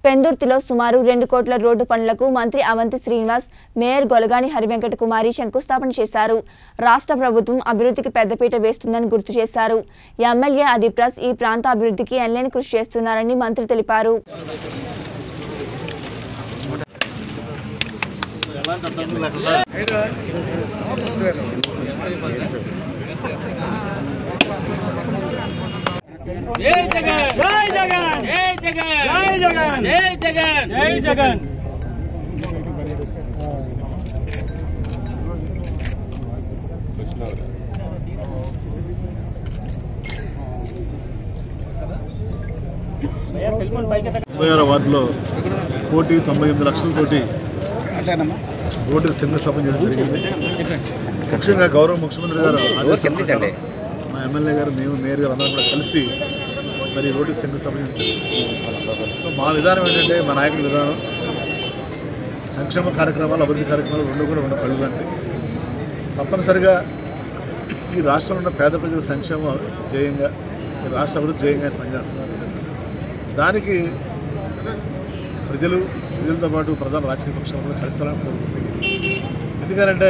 పెందుర్తిలో సుమారు రెండు కోట్ల రోడ్డు పనులకు మంత్రి అవంతి శ్రీనివాస్ మేయర్ గొలగాని హరివెంకట కుమారి శంకుస్థాపన చేశారు రాష్ట్ర ప్రభుత్వం అభివృద్ధికి పెద్దపీట వేస్తుందని గుర్తు చేశారు ఎమ్మెల్యే అదిప్రాస్ ఈ ప్రాంత అభివృద్ధికి ఎనలేని కృషి చేస్తున్నారని మంత్రి తెలిపారు జై జగన్ జై జగన్ జై జగన్ జై జగన్ జై జగన్ జై జగన్ తొంభై ఆరో వార్డులో కోటి తొంభై ఎనిమిది లక్షలతోటి రోడ్డుకు శంకుస్థాపన చేయడం జరిగింది ముఖ్యంగా గౌరవ ముఖ్యమంత్రి గారు ఆదేశాల ప్రకారం మా ఎమ్మెల్యే గారు మేము మేయర్ గారు అందరం కూడా కలిసి మరి రోడ్డుకి శంకుస్థాపన చేయడం జరిగింది సో మా విధానం ఏంటంటే మా నాయకుల విధానం సంక్షేమ కార్యక్రమాలు అభివృద్ధి కార్యక్రమాలు రెండు కూడా రెండు కళ్ళు అంటే తప్పనిసరిగా ఈ రాష్ట్రంలో ఉన్న పేద ప్రజల సంక్షేమం జయంగా ఈ రాష్ట్ర అభివృద్ధి జయంగా పనిచేస్తున్నారు దానికి ప్రజలు ప్రజలతో పాటు ప్రధాన రాజకీయ పక్షాలు కూడా కలుస్తారని కోరుకుంటున్నాను ఎందుకంటే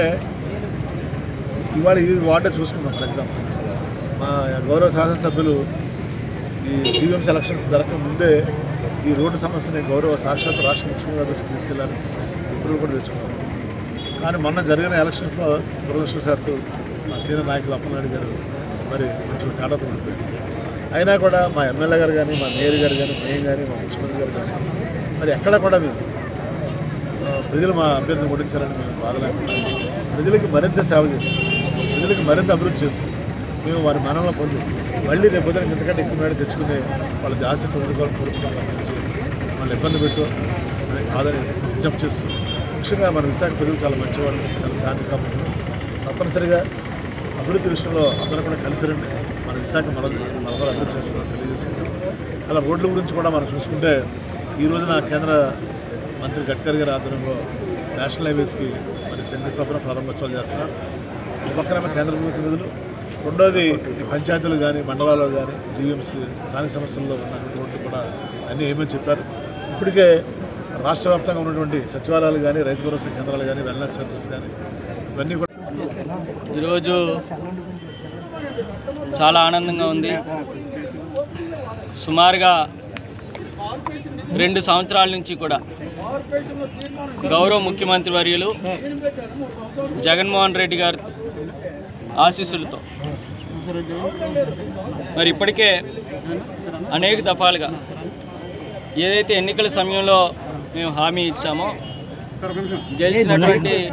ఇవాళ ఈ వార్డే చూసుకున్నాం ఫర్ ఎగ్జాంపుల్ మా గౌరవ శాసనసభ్యులు ఈ జీవీఎంసీ ఎలక్షన్స్ జరగక ముందే ఈ రోడ్డు సమస్యని గౌరవ సాక్షాత్ రాష్ట్ర ముఖ్యమంత్రి గారి దృష్టికి తీసుకెళ్లారు ఇప్పుడు కూడా తెచ్చుకున్నాం కానీ మొన్న జరిగిన ఎలక్షన్స్లో దురదృష్టవశాత్తు మా సీనియర్ నాయకులు అప్పలనాయుడు గారు మరి కొంచెం తేడాతో ఉండిపోయింది అయినా కూడా మా ఎమ్మెల్యే గారు కానీ మా మేయర్ గారు కానీ మేము కానీ మా ముఖ్యమంత్రి గారు కానీ మరి ఎక్కడ కూడా మేము ఆ, ప్రజలు మా అభ్యర్థిని ఓడించాలని మేము బాధలేకుండా ప్రజలకి మరింత సేవ చేస్తాం ప్రజలకి మరింత అభివృద్ధి చేస్తాం మేము వారి మనంలో పొంది మళ్ళీ రేపు పొద్దున ఇంతకంటే ఎక్కువ మేడ తెచ్చుకునే వాళ్ళ ఆశీస్సు అందుకోవాలని కోరుకున్నాం నుంచి వాళ్ళు ఇబ్బంది పెట్టు అని కాదని విజ్ఞప్తి చేస్తూ ముఖ్యంగా మన విశాఖ ప్రజలు చాలా మంచివాళ్ళు చాలా శాంతి కాబట్టి తప్పనిసరిగా అభివృద్ధి విషయంలో అందరూ కూడా కలిసి రండి మన విశాఖ మన మనందరూ అభివృద్ధి చేసుకున్నాం తెలియజేసుకుంటాం అలా రోడ్ల గురించి కూడా మనం చూసుకుంటే ఈ రోజున కేంద్ర మంత్రి గడ్కరీ గారి ఆధ్వర్యంలో నేషనల్ హైవేస్కి మరి శంకుస్థాపన ప్రారంభోత్సవాలు చేస్తున్నారు ఒక పక్కనేమో కేంద్ర ప్రభుత్వ నిధులు రెండోది ఈ పంచాయతీలు కానీ మండలాల్లో కానీ జీవీఎంసీ స్థానిక సంస్థల్లో ఉన్న రోడ్లు కూడా అన్నీ ఏమని చెప్పారు ఇప్పటికే రాష్ట్ర వ్యాప్తంగా ఉన్నటువంటి సచివాలయాలు కానీ రైతు భరోసా కేంద్రాలు కానీ వెల్నెస్ సెంటర్స్ కానీ ఇవన్నీ కూడా ఈరోజు చాలా ఆనందంగా ఉంది సుమారుగా రెండు సంవత్సరాల నుంచి కూడా గౌరవ ముఖ్యమంత్రి వర్యులు జగన్మోహన్ రెడ్డి గారి ఆశీస్సులతో మరి ఇప్పటికే అనేక దఫాలుగా ఏదైతే ఎన్నికల సమయంలో మేము హామీ ఇచ్చామో గెలిచినటువంటి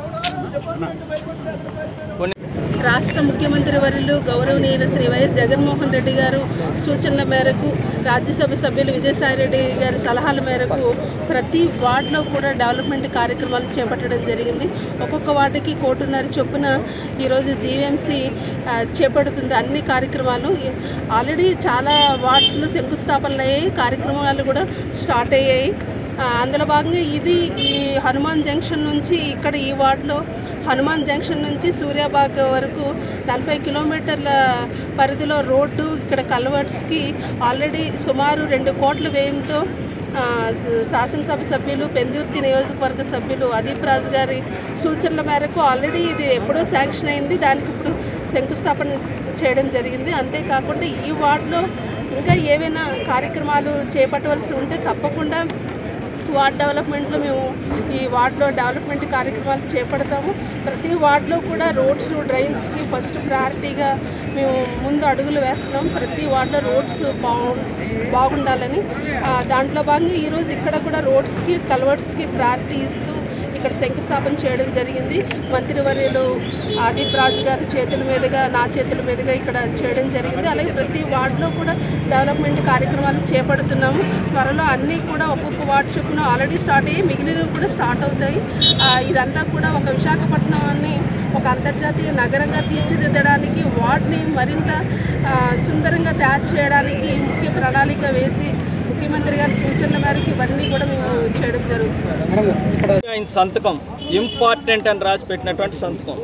కొన్ని రాష్ట్ర ముఖ్యమంత్రి వర్యులు గౌరవనీయులు శ్రీ వైఎస్ జగన్మోహన్ రెడ్డి గారు సూచనల మేరకు రాజ్యసభ సభ్యులు విజయసాయి రెడ్డి గారి సలహాల మేరకు ప్రతి వార్డులో కూడా డెవలప్మెంట్ కార్యక్రమాలు చేపట్టడం జరిగింది ఒక్కొక్క వార్డుకి కోటిన్నర చొప్పున ఈరోజు జీవీఎంసీ చేపడుతుంది అన్ని కార్యక్రమాలు ఆల్రెడీ చాలా వార్డ్స్లో శంకుస్థాపనలు అయ్యాయి కార్యక్రమాలు కూడా స్టార్ట్ అయ్యాయి ఆ, అందులో భాగంగా ఇది ఈ హనుమాన్ జంక్షన్ నుంచి ఇక్కడ ఈ వార్డులో హనుమాన్ జంక్షన్ నుంచి సూర్యాబాగ్ వరకు నలభై కిలోమీటర్ల పరిధిలో రోడ్డు ఇక్కడ కల్వర్ట్స్కి ఆల్రెడీ సుమారు రెండు కోట్ల వ్యయంతో ఆ, స- శాసనసభ సభ్యులు పెందుర్తి నియోజకవర్గ సభ్యులు అదీప్ రాజు గారి సూచనల మేరకు ఆల్రెడీ ఇది ఎప్పుడో శాంక్షన్ అయింది దానికి ఇప్పుడు శంకుస్థాపన చేయడం జరిగింది అంతేకాకుండా ఈ వార్డులో ఇంకా ఏవైనా కార్యక్రమాలు చేపట్టవలసి ఉంటే తప్పకుండా వార్డ్ డెవలప్మెంట్లో మేము ఈ వార్డులో డెవలప్మెంట్ కార్యక్రమాలు చేపడతాము ప్రతి వార్డులో కూడా రోడ్స్ డ్రైన్స్కి ఫస్ట్ ప్రయారిటీగా మేము ముందు అడుగులు వేస్తున్నాం ప్రతి వార్డులో రోడ్స్ బాగు బాగుండాలని ఆ, దాంట్లో భాగంగా ఈరోజు ఇక్కడ కూడా రోడ్స్కి కల్వర్ట్స్కి ప్రయారిటీ ఇస్తూ ఇక్కడ శంకుస్థాపన చేయడం జరిగింది మంత్రివర్యులు ఆదిప్ రాజు గారి చేతుల మీదుగా నా చేతుల మీదుగా ఇక్కడ చేయడం జరిగింది అలాగే ప్రతి వార్డులో కూడా డెవలప్మెంట్ కార్యక్రమాలు చేపడుతున్నాము త్వరలో అన్నీ కూడా ఒక్కొక్క వార్డు చొప్పున ఆల్రెడీ స్టార్ట్ అయ్యి మిగిలినవి కూడా స్టార్ట్ అవుతాయి ఆ, ఇదంతా కూడా ఒక విశాఖపట్నాన్ని ఒక అంతర్జాతీయ నగరంగా తీర్చిదిద్దడానికి వార్డ్ని మరింత ఆ, సుందరంగా తయారు చేయడానికి ముఖ్య ప్రణాళిక వేసి ముఖ్యమంత్రి గారి సూచనల మేరకు ఇవన్నీ కూడా మేము చేయడం జరుగుతుంది ఆయన సంతకం ఇంపార్టెంట్ అని రాసి పెట్టినటువంటి సంతకం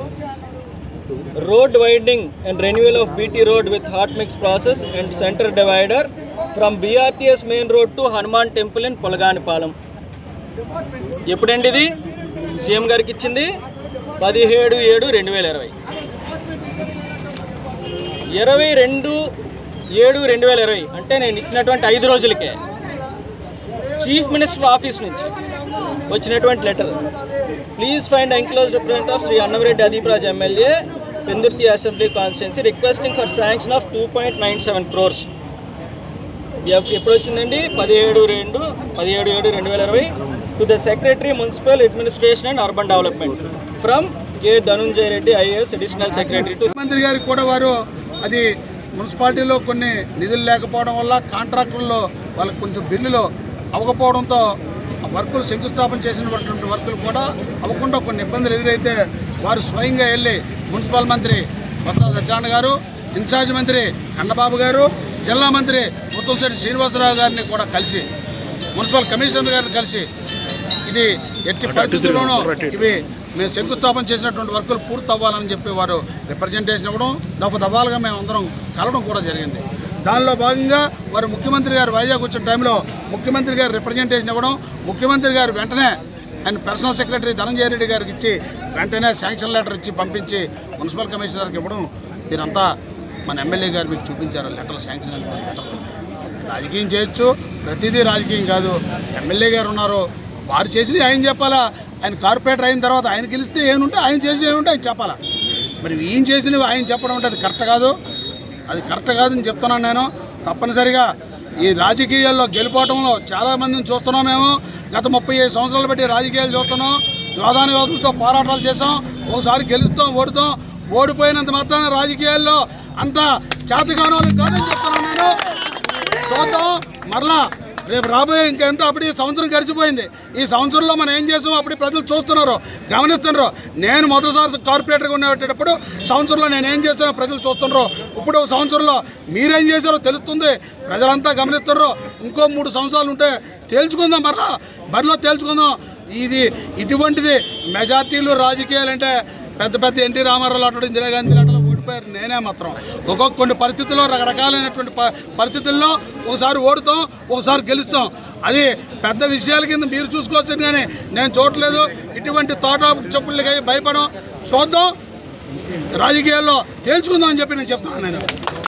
road widening and renewal of BT road with hot mix process and centre divider from BRTS main road to Hanuman temple in Polaganipalem ఎప్పుడండి ఇది సీఎం గారికి ఇచ్చింది పదిహేడు ఏడు రెండు వేల ఇరవై ఇరవై రెండు ఏడు రెండు వేల ఇరవై అంటే నేను ఇచ్చినటువంటి ఐదు రోజులకే చీఫ్ మినిస్టర్ ఆఫీస్ నుంచి వచ్చినటువంటి letter please find enclose represent of Shri Annavareddy Adeep Raj MLA Pendurthi assembly constituency requesting for sanction of two point nine seven crores ఎప్పుడు వచ్చిందండి పదిహేడు రెండు పదిహేడు ఏడు రెండు వేల ఇరవై to the secretary municipal administration and urban development from K Dhanunjaya Reddy IAS additional secretary to ముఖ్యమంత్రి గారికి కూడా వారు అది మున్సిపాలిటీలో కొన్ని నిధులు లేకపోవడం వల్ల కాంట్రాక్టర్లో వాళ్ళకి కొంచెం బిల్లులు అవ్వకపోవడంతో ఆ వర్కులు శంకుస్థాపన చేసినటువంటి వర్కులు కూడా అవ్వకుండా కొన్ని ఇబ్బందులు ఎదురైతే వారు స్వయంగా వెళ్ళి మున్సిపల్ మంత్రి బొత్స సత్యనారాయణ గారు ఇన్ఛార్జ్ మంత్రి కన్నబాబు గారు జిల్లా మంత్రి ముత్తంశెట్టి శ్రీనివాసరావు గారిని కూడా కలిసి మున్సిపల్ కమిషనర్ గారిని కలిసి ఇది ఎట్టి పరిస్థితుల్లోనూ ఇవి మేము శంకుస్థాపన చేసినటువంటి వర్కులు పూర్తి అవ్వాలని చెప్పి వారు రిప్రజెంటేషన్ ఇవ్వడం దఫ దఫాలుగా మేము అందరం కలవడం కూడా జరిగింది దానిలో భాగంగా వారు ముఖ్యమంత్రి గారు వైజాగ్ వచ్చిన టైంలో ముఖ్యమంత్రి గారు రిప్రజెంటేషన్ ఇవ్వడం ముఖ్యమంత్రి గారు వెంటనే ఆయన పర్సనల్ సెక్రటరీ ధనంజయ రెడ్డి గారికి ఇచ్చి వెంటనే శాంక్షన్ లెటర్ ఇచ్చి పంపించి మున్సిపల్ కమిషనర్కి ఇవ్వడం మీరంతా మన ఎమ్మెల్యే గారు మీకు చూపించారు లెటర్లు శాంక్షన్ అయినటువంటి లెటర్లు రాజకీయం చేయొచ్చు ప్రతిదీ రాజకీయం కాదు ఎమ్మెల్యే గారు ఉన్నారు వారు చేసినవి ఆయన చెప్పాలా ఆయన కార్పొరేటర్ అయిన తర్వాత ఆయన గెలిస్తే ఏముంటే ఆయన చేసి ఏముంటే ఆయన చెప్పాలా మరి ఈయన చేసినవి ఆయన చెప్పడం అంటే అది కరెక్ట్ కాదు అది కరెక్ట్ కాదని చెప్తున్నాను నేను తప్పనిసరిగా ఈ రాజకీయాల్లో గెలిపోవటంలో చాలామందిని చూస్తున్నాం మేము గత ముప్పై ఐదు సంవత్సరాలు బట్టి రాజకీయాలు చూస్తున్నాం యోధాన యోధులతో పోరాటాలు చేసాం ఒకసారి గెలుస్తాం ఓడుతాం ఓడిపోయినంత మాత్రాన రాజకీయాల్లో అంత చేతగానో కాదని చెప్తున్నాను నేను చూద్దాం మరలా రేపు రాబోయే ఇంకా ఎంత అప్పుడు ఈ సంవత్సరం గడిచిపోయింది ఈ సంవత్సరంలో మనం ఏం చేసామో అప్పుడు ప్రజలు చూస్తున్నారు గమనిస్తున్నారు నేను మొదటిసారి కార్పొరేటర్గా ఉండేటప్పుడు సంవత్సరంలో నేను ఏం చేశానో ప్రజలు చూస్తున్నారు ఇప్పుడు ఒక సంవత్సరంలో మీరేం చేశారో తెలుస్తుంది ప్రజలంతా గమనిస్తున్నారు ఇంకో మూడు సంవత్సరాలు ఉంటే తేల్చుకుందాం మరలా బరిలో తేల్చుకుందాం ఇది ఇటువంటిది మెజార్టీలు రాజకీయాలు అంటే పెద్ద పెద్ద ఎన్టీ రామారావు అటు ఇందిరాగాంధీ అటు ఓడిపోయారు నేనే మాత్రం ఒక్కొక్క కొన్ని పరిస్థితుల్లో రకరకాలైనటువంటి ప- పరిస్థితుల్లో ఒకసారి ఓడుతాం ఒకసారి గెలుస్తాం అది పెద్ద విషయాల కింద మీరు చూసుకోవచ్చు కానీ నేను చూడట్లేదు ఇటువంటి తోట చెప్పులకి భయపడం చూద్దాం రాజకీయాల్లో తేల్చుకుందాం అని చెప్పి నేను చెప్తాను నేను